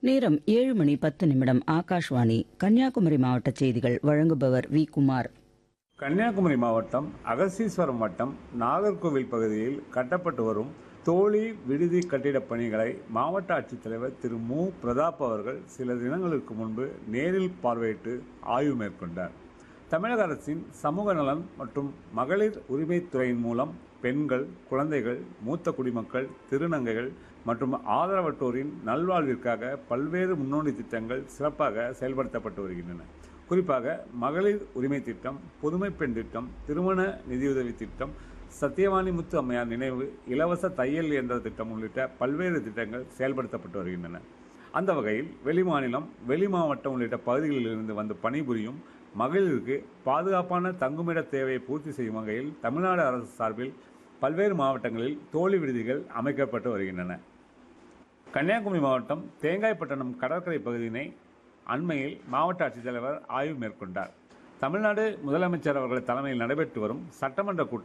நேரம் ஏழு மணி பத்து நிமிடம் ஆகாஷ்வாணி கன்னியாகுமரி மாவட்ட செய்திகள் வழங்குபவர் வி குமார் கன்னியாகுமரி மாவட்டம் அகஸ்தீஸ்வரம் வட்டம் நாகர்கோவில் பகுதியில் கட்டப்பட்டு வரும் தோழி விடுதி கட்டிடப் பணிகளை மாவட்ட ஆட்சித்தலைவர் திரு மு பிரதாப் அவர்கள் சில தினங்களுக்கு முன்பு நேரில் பார்வையிட்டு ஆய்வு மேற்கொண்டார் தமிழக அரசின் சமூக நலன் மற்றும் மகளிர் உரிமைத்துறையின் மூலம் பெண்கள் குழந்தைகள் மூத்த குடிமக்கள் திருநங்கைகள் மற்றும் ஆதரவற்றோரின் நல்வாழ்விற்காக பல்வேறு முன்னோடி திட்டங்கள் சிறப்பாக செயல்படுத்தப்பட்டு வருகின்றன குறிப்பாக மகளிர் உரிமை திட்டம் புதுமை பெண் திட்டம் திருமண நிதியுதவி திட்டம் சத்தியவாணி முத்து அம்மையார் நினைவு இலவச தையல் என்ற திட்டம் உள்ளிட்ட பல்வேறு திட்டங்கள் செயல்படுத்தப்பட்டு வருகின்றன அந்த வகையில் வெளிமாநிலம் வெளி மாவட்டம் உள்ளிட்ட பகுதிகளில் இருந்து வந்து பணிபுரியும் மகளிருக்கு பாதுகாப்பான தங்குமிட தேவையை பூர்த்தி செய்யும் வகையில் தமிழ்நாடு அரசு சார்பில் பல்வேறு மாவட்டங்களில் தோழி விடுதிகள் அமைக்கப்பட்டு வருகின்றன கன்னியாகுமரி மாவட்டம் தேங்காய்பட்டணம் கடற்கரை பகுதியினை அண்மையில் மாவட்ட ஆட்சித்தலைவர் ஆய்வு மேற்கொண்டார் தமிழ்நாடு முதலமைச்சர் அவர்கள் தலைமையில் நடைபெற்று வரும் சட்டமன்ற கூட்டம்